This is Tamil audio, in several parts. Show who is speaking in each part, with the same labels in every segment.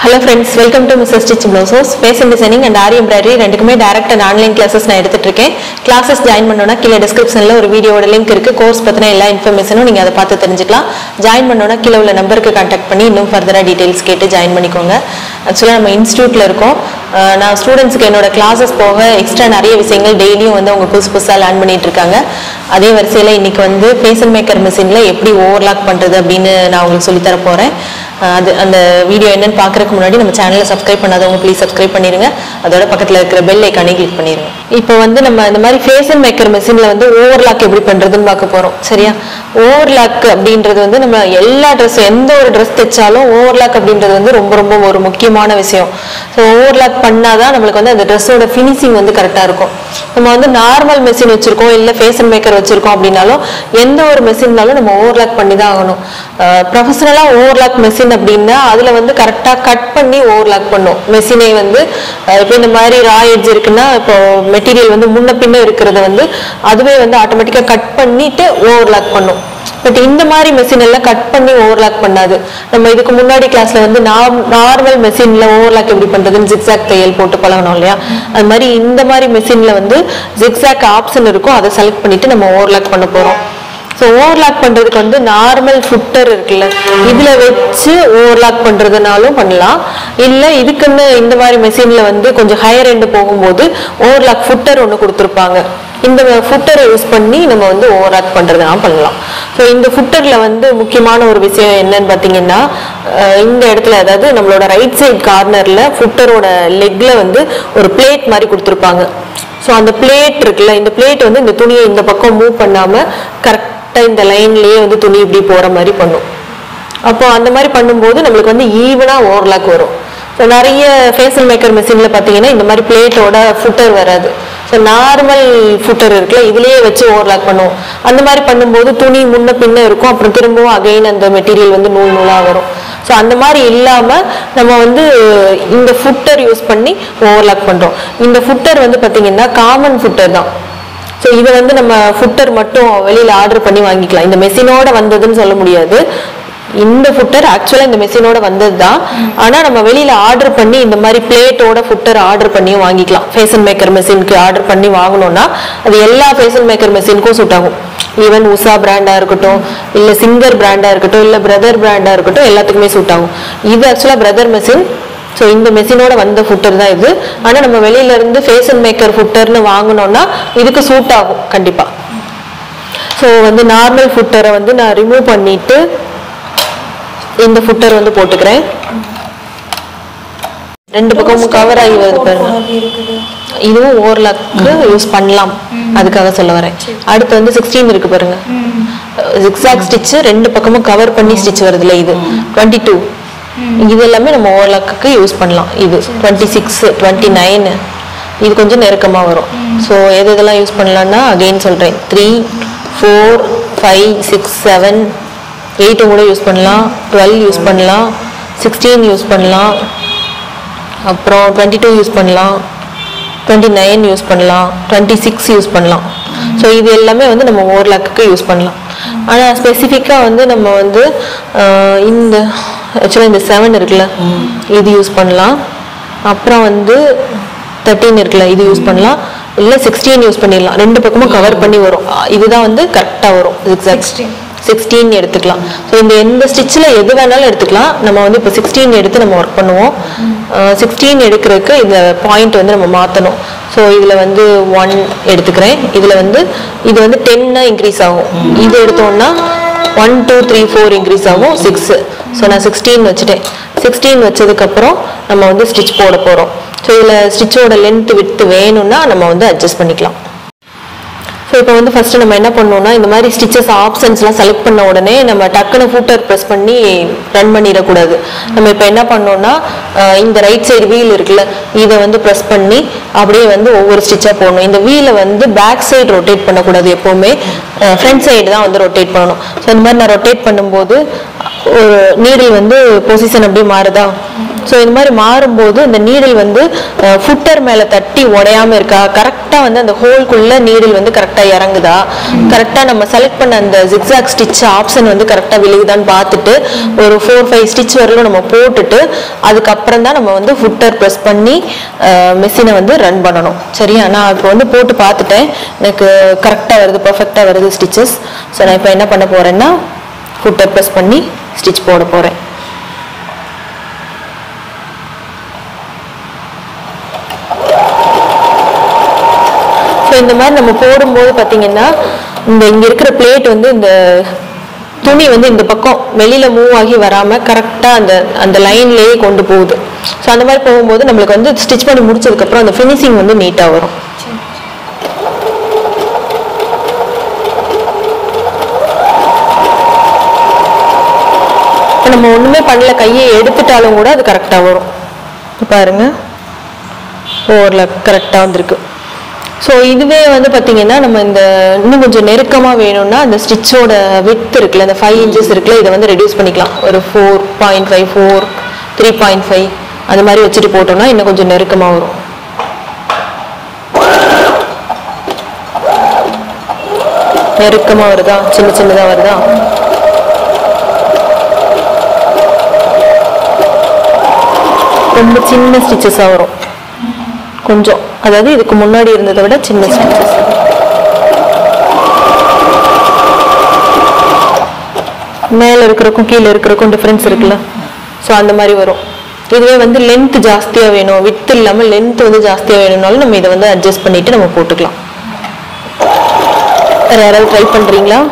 Speaker 1: hello friends welcome to mister stitch blouses fashion designing and aari embroidery ரெண்டுக்குமே டேரக்ட் அண்ட் ஆன்லைன் கிளாஸஸ் நான் எடுத்துட்டு இருக்கேன் கிளாஸஸ் ஜாயின் பண்ணோன்னா கீழே டிஸ்கிரிப்ஷனில் ஒரு வீடியோட லிங்க் இருக்கு கோர்ஸ் பற்றின எல்லா இன்ஃபர்மேஷனும் நீங்கள் அதை பார்த்து தெரிஞ்சுக்கலாம் ஜாயின் பண்ணோன்னா கீழே உள்ள நம்பருக்கு கான்டாக்ட் பண்ணி இன்னும் ஃபர்தராக டீட்டெயில்ஸ் கேட்டு ஜாயின் பண்ணிக்கோங்க ஆக்சுவலாக நம்ம இன்ஸ்டியூட்டில் இருக்கோம் அஹ் நான் ஸ்டூடெண்ட்ஸ்க்கு என்னோட கிளாஸஸ் போக எக்ஸ்ட்ரா நிறைய விஷயங்கள் டெய்லியும் வந்து அவங்க புதுசு புதுசாக லேர்ன் பண்ணிட்டு இருக்காங்க அதே வரிசையில் இன்னைக்கு வந்து ஃபேஷன் மேக்கர் மிஷினில் எப்படி ஓவர்லாக் பண்ணுறது அப்படின்னு நான் உங்களுக்கு சொல்லித்தர போகிறேன் அது அந்த வீடியோ என்னன்னு பார்க்கறதுக்கு முன்னாடி நம்ம சேனலை சப்ஸ்கிரைப் பண்ணாதவங்க ப்ளீஸ் சப்ஸ்கிரைப் பண்ணிருங்க அதோட பக்கத்தில் இருக்கிற பெல் ஐக்கானே கிளிக் பண்ணிருங்க இப்போ வந்து நம்ம இந்த மாதிரி ஃபேஷன் மேக்கர் மிஷினில் வந்து ஓவர்லாக் எப்படி பண்ணுறதுன்னு பார்க்க போகிறோம் சரியா ஓவர்லாக் அப்படின்றது வந்து நம்ம எல்லா ட்ரெஸ் எந்த ஒரு ட்ரெஸ் தைச்சாலும் ஓவர்லாக் அப்படின்றது வந்து ரொம்ப ரொம்ப ஒரு முக்கியமான விஷயம் ஸோ ஓவர்லாக் பண்ணாதான் நம்மளுக்கு வந்து அந்த ட்ரெஸ்ஸோட ஃபினிஷிங் வந்து கரெக்டாக இருக்கும் நம்ம வந்து நார்மல் மெஷின் வச்சிருக்கோம் இல்லை ஃபேஷன் மேக்கர் வச்சிருக்கோம் அப்படின்னாலும் எந்த ஒரு மெஷின்னாலும் நம்ம ஓவர்லாக் பண்ணி தான் ஆகணும் ப்ரொஃபஷனலாக ஓவர்லாக் மெஷின் அப்படின்னா அதில் வந்து கரெக்டாக கட் பண்ணி ஓவர்லாக் பண்ணும் மெஷினை வந்து அஹ் இப்போ இந்த மாதிரி ரா எட்ஜ் இருக்குன்னா இப்போ மெட்டீரியல் வந்து முன்ன பின்ன இருக்கிறத வந்து அதுவே வந்து ஆட்டோமேட்டிக்காக கட் பண்ணிட்டு ஓவர்லாக் பண்ணும் பட் இந்த மாதிரி மெஷின் எல்லாம் கட் பண்ணி ஓவர்லாக் பண்ணாது நம்ம இதுக்கு முன்னாடி கிளாஸ்ல வந்து நார்மல் மெஷின்ல ஓவர்லாக் எப்படி பண்றதுன்னு ஜிக்ஸாக் தையல் போட்டு பழகணும் இல்லையா அது மாதிரி இந்த மாதிரி மெஷின்ல வந்து ஜிக்ஸாக் ஆப்ஷன் இருக்கும் அதை செலக்ட் பண்ணிட்டு நம்ம ஓவர்லாக் பண்ண போறோம் ஸோ ஓவர்லாக் பண்றதுக்கு வந்து நார்மல் ஃபுட்டர் இருக்குல்ல இதுல வச்சு ஓவர்லாக் பண்றதுனாலும் பண்ணலாம் இல்ல இதுக்குன்னு இந்த மாதிரி மெஷின்ல வந்து கொஞ்சம் ஹையர் எண்டு போகும்போது ஓவர்லாக் ஃபுட்டர் ஒன்று கொடுத்துருப்பாங்க இந்த ஃபுட்டரை யூஸ் பண்ணி நம்ம வந்து ஓவர்லாக் பண்றதுனா பண்ணலாம் ஸோ இந்த ஃபுட்டர்ல வந்து முக்கியமான ஒரு விஷயம் என்னன்னு பார்த்தீங்கன்னா அஹ் இந்த இடத்துல அதாவது நம்மளோட ரைட் சைட் கார்னர்ல ஃபுட்டரோட லெக்ல வந்து ஒரு பிளேட் மாதிரி கொடுத்துருப்பாங்க ஸோ அந்த பிளேட் இருக்குல்ல இந்த பிளேட் வந்து இந்த துணியை இந்த பக்கம் மூவ் பண்ணாம கரெக்டாக இந்த லைன்லயே வந்து துணி இப்படி போற மாதிரி பண்ணும் அப்போ அந்த மாதிரி பண்ணும்போது நம்மளுக்கு வந்து ஈவனா ஓவர்லாக் வரும் ஸோ நிறைய ஃபேஷியல் மேக்கர் மிஷினில் பார்த்தீங்கன்னா இந்த மாதிரி பிளேட்டோட ஃபுட்டர் வராது ஸோ நார்மல் ஃபுட்டர் இருக்குல்ல இதுலயே வச்சு ஓவர்லாக் பண்ணுவோம் அந்த மாதிரி பண்ணும்போது துணி முன்ன பின்ன இருக்கும் அப்புறம் திரும்பவும் அகைன் அந்த மெட்டீரியல் வந்து நூல் நூலாக வரும் ஸோ அந்த மாதிரி இல்லாமல் நம்ம வந்து இந்த ஃபுட்டர் யூஸ் பண்ணி ஓவர்லாக் பண்ணுறோம் இந்த ஃபுட்டர் வந்து பார்த்தீங்கன்னா காமன் ஃபுட்டர் தான் ஸோ இதை வந்து நம்ம ஃபுட்டர் மட்டும் வெளியில் ஆர்டர் பண்ணி வாங்கிக்கலாம் இந்த மெஷினோட வந்ததுன்னு சொல்ல முடியாது இந்த ஃபுட்டர் ஆக்சுவலாக இந்த மெஷினோட வந்தது தான் ஆனால் நம்ம வெளியில் ஆர்டர் பண்ணி இந்த மாதிரி பிளேட்டோட ஃபுட்டர் ஆர்டர் பண்ணியும் வாங்கிக்கலாம் ஃபேஷன் மேக்கர் மெஷினுக்கு ஆர்டர் பண்ணி வாங்கினோம்னா அது எல்லா ஃபேஷன் மேக்கர் மெஷினுக்கும் சூட் ஆகும் ஈவன் உஷா பிராண்டாக இருக்கட்டும் இல்லை சிங்கர் பிராண்டாக இருக்கட்டும் இல்லை பிரதர் பிராண்டாக இருக்கட்டும் எல்லாத்துக்குமே சூட் ஆகும் இது ஆக்சுவலாக பிரதர் மெஷின் ஸோ இந்த மெஷினோட வந்த ஃபுட்டர் தான் இது ஆனால் நம்ம வெளியில இருந்து ஃபேஷன் மேக்கர் ஃபுட்டர்னு வாங்கினோம்னா இதுக்கு சூட் ஆகும் கண்டிப்பாக ஸோ வந்து நார்மல் ஃபுட்டரை வந்து நான் ரிமூவ் பண்ணிட்டு இந்த ஃபுட்டர் வந்து போட்டுக்கிறேன் ரெண்டு பக்கமும் கவர் ஆகி வருது பாருங்க இதுவும் ஓவர்லாக்கு யூஸ் பண்ணலாம் அதுக்காக சொல்ல வரேன் அடுத்து வந்து சிக்ஸ்டீன் இருக்கு பாருங்க ஜிக்ஸாக் ஸ்டிச் ரெண்டு பக்கமும் கவர் பண்ணி ஸ்டிச் வருதுல இது டுவெண்ட்டி டூ இது எல்லாமே நம்ம ஓவர்லாக்கு யூஸ் பண்ணலாம் இது டுவெண்ட்டி சிக்ஸ் டுவெண்ட்டி நைன் இது கொஞ்சம் நெருக்கமாக வரும் ஸோ எது இதெல்லாம் யூஸ் பண்ணலாம்னா அகெயின் சொல்கிறேன் three four five six seven எயிட்டும் கூட யூஸ் பண்ணலாம் டுவெல் யூஸ் பண்ணலாம் சிக்ஸ்டீன் யூஸ் பண்ணலாம் அப்புறம் டுவெண்ட்டி டூ யூஸ் பண்ணலாம் டுவெண்ட்டி நைன் யூஸ் பண்ணலாம் டுவெண்ட்டி சிக்ஸ் யூஸ் பண்ணலாம் ஸோ இது எல்லாமே வந்து நம்ம ஓவர்லாக்கு யூஸ் பண்ணலாம் ஆனால் ஸ்பெசிஃபிக்காக வந்து நம்ம வந்து ஆஹ், இந்த ஆக்சுவலாக இந்த செவன் இருக்குல்ல இது யூஸ் பண்ணலாம் அப்புறம் வந்து தேர்ட்டீன் இருக்குல்ல இது யூஸ் பண்ணலாம் இல்லை சிக்ஸ்டீன் யூஸ் பண்ணிடலாம் ரெண்டு பக்கமும் கவர் பண்ணி வரும் ஆஹ், இதுதான் வந்து கரெக்டாக வரும் சிக்ஸ்டீன் சிக்ஸ்டீன் எடுத்துக்கலாம் ஸோ இந்த எந்த ஸ்டிச்சில் எது வேணாலும் எடுத்துக்கலாம் நம்ம வந்து இப்போ சிக்ஸ்டீன் எடுத்து நம்ம ஒர்க் பண்ணுவோம் சிக்ஸ்டீன் எடுக்கிறதுக்கு இந்த பாயிண்ட் வந்து நம்ம மாற்றணும் ஸோ இதில் வந்து ஒன் எடுத்துக்கிறேன் இதில் வந்து இது வந்து டென்னா இன்க்ரீஸ் ஆகும் இது எடுத்தோம்னா one two three four increase ஆகும் சிக்ஸு ஸோ நான் சிக்ஸ்டீன் வச்சுட்டேன் சிக்ஸ்டீன் வச்சதுக்கப்புறம் நம்ம வந்து ஸ்டிச் போட போகிறோம் ஸோ இதில் ஸ்டிச்சோட லென்த் விட்டு வேணும்னா நம்ம வந்து அட்ஜஸ்ட் பண்ணிக்கலாம் ஸோ இப்போ வந்து ஃபர்ஸ்ட் நம்ம என்ன பண்ணோம்னா இந்த மாதிரி ஸ்டிச்சஸ் ஆப்ஷன்ஸ்லாம் செலக்ட் பண்ண உடனே நம்ம டக்குன்னு ஃபூட்டர் ப்ரெஸ் பண்ணி ரன் பண்ணிடக்கூடாது நம்ம இப்போ என்ன பண்ணோம்னா அஹ் இந்த ரைட் சைடு வீல் இருக்குல்ல இதை வந்து ப்ரெஸ் பண்ணி அப்படியே வந்து ஒவ்வொரு ஸ்டிச்சாக போடணும் இந்த வீலை வந்து பேக் சைடு ரொட்டேட் பண்ணக்கூடாது எப்போவுமே ஃப்ரண்ட் சைடு தான் வந்து ரொட்டேட் பண்ணணும் ஸோ இந்த மாதிரி நான் ரொட்டேட் பண்ணும்போது ஒரு நீடில் வந்து பொசிஷன் அப்படியே மாறுதா ஸோ இந்த மாதிரி மாறும்போது இந்த நீடில் வந்து ஃபுட்டர் மேலே தட்டி உடையாம இருக்கா கரெக்டாக வந்து அந்த ஹோல்குள்ள நீடில் வந்து கரெக்டாக இறங்குதா கரெக்டாக நம்ம செலக்ட் பண்ண அந்த ஜிக்ஸாக் ஸ்டிச் ஆப்ஷன் வந்து கரெக்டாக விழுகுதான்னு பார்த்துட்டு ஒரு ஃபோர் ஃபைவ் ஸ்டிச் வரலும் நம்ம போட்டுட்டு அதுக்கப்புறம் தான் நம்ம வந்து ஃபுட்டர் ப்ரெஸ் பண்ணி மிஷினை வந்து ரன் பண்ணணும் சரியா நான் இப்போ வந்து போட்டு பார்த்துட்டேன் எனக்கு கரெக்டாக வருது பர்ஃபெக்டாக வருது ஸ்டிச்சஸ் ஸோ நான் இப்போ என்ன பண்ண போகிறேன்னா ஃபுட்டர் ப்ரெஸ் பண்ணி ஸ்டிச் போட போகிறேன் ஸோ இந்த மாதிரி நம்ம போடும்போது பார்த்தீங்கன்னா இந்த இங்கே இருக்கிற பிளேட் வந்து இந்த துணி வந்து இந்த பக்கம் வெளியில மூவ் ஆகி வராம கரெக்டாக அந்த அந்த லைன்லேயே கொண்டு போகுது ஸோ அந்த மாதிரி போகும்போது நம்மளுக்கு வந்து ஸ்டிச் பண்ணி முடிச்சதுக்கப்புறம் அந்த ஃபினிஷிங் வந்து நீட்டாக வரும் இப்போ நம்ம ஒன்றுமே பண்ணல கையை எடுத்துட்டாலும் கூட அது கரெக்டாக வரும் இப்ப பாருங்க ஓரில் கரெக்டாக வந்திருக்கு ஸோ இதுவே வந்து பார்த்தீங்கன்னா நம்ம இந்த இன்னும் கொஞ்சம் நெருக்கமாக வேணும்னா அந்த ஸ்டிச்சோட வித் இருக்குல்ல அந்த ஃபைவ் இன்ச்சஸ் இருக்குல்ல இதை வந்து ரெடியூஸ் பண்ணிக்கலாம் ஒரு four point five four three point five அந்த மாதிரி வச்சுட்டு போட்டோம்னா இன்னும் கொஞ்சம் நெருக்கமாக வரும் நெருக்கமாக வருதா சின்ன சின்னதாக வருதா ரொம்ப சின்ன ஸ்டிச்சஸாக வரும் கொஞ்சம் அதாவது இதுக்கு முன்னாடி இருந்ததை விட சின்ன ஸ்டிச்சஸ் மேலே இருக்கிறக்கும் கீழே இருக்கிறக்கும் டிஃப்ரென்ஸ் இருக்குல்ல ஸோ அந்த மாதிரி வரும் இதுவே வந்து லென்த் ஜாஸ்தியாக வேணும் வித் இல்லாமல் லென்த் வந்து ஜாஸ்தியாக வேணும்னாலும் நம்ம இதை வந்து அட்ஜஸ்ட் பண்ணிட்டு நம்ம போட்டுக்கலாம் வேற யாராவது ட்ரை பண்ணுறீங்களா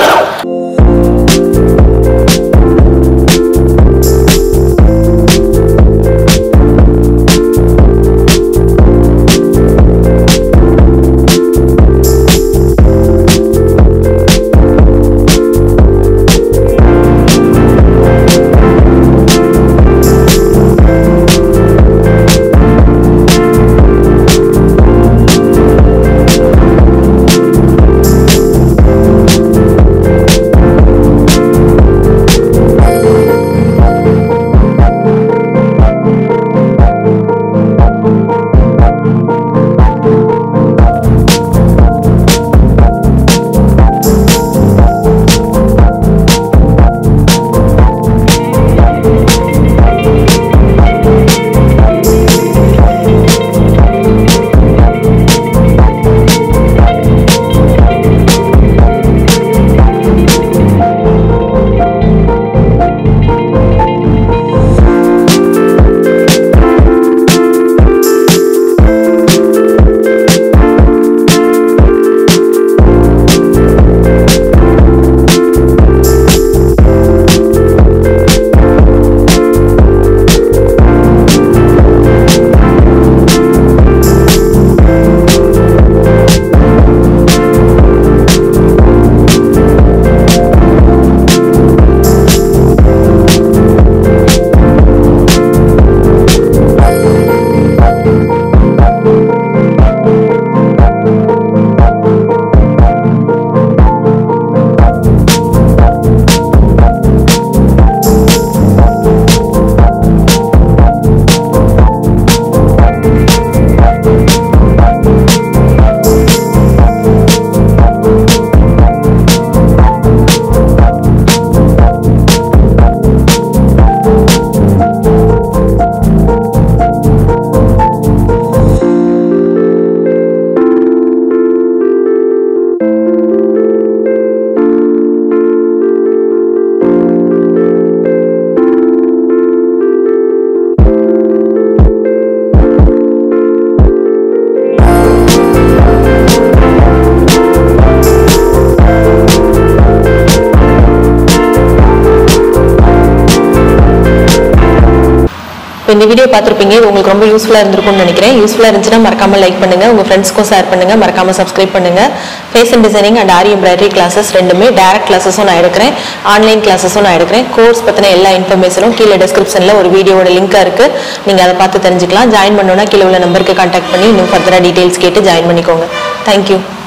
Speaker 1: இப்போ இந்த வீடியோ பார்த்துருப்பீங்க இது உங்களுக்கு ரொம்ப யூஸ்ஃபுல்லாக இருந்திருக்கும்னு நினைக்கிறேன் யூஸ்ஃபுல்லாக இருந்துச்சுன்னா மறக்காம லைக் பண்ணுங்க உங்க ஃப்ரெண்ட்ஸ்க்கும் ஷேர் பண்ணுங்க மறக்காம சப்ஸ்கிரைப் பண்ணுங்க fashion designing and aari embroidery classes ரெண்டுமே டேரக்ட் கிளாஸஸும் நான் எடுக்கிறேன் ஆன்லைன் கிளாஸஸும் நான் எடுக்கிறேன் கோர்ஸ் பற்றின எல்லா இன்ஃபர்மேஷனும் கீழே டிஸ்கிரிப்ஷனில் ஒரு வீடியோட லிங்காக இருக்கு நீங்கள் அதை பார்த்து தெரிஞ்சுக்கலாம் ஜாயின் பண்ணணும்னா கீழே உள்ள நம்பருக்கு கான்டாக்ட் பண்ணி இன்னும் ஃபர்தராக டீட்டெயில்ஸ் கேட்டு ஜாயின் பண்ணிக்கோங்க தேங்க்யூ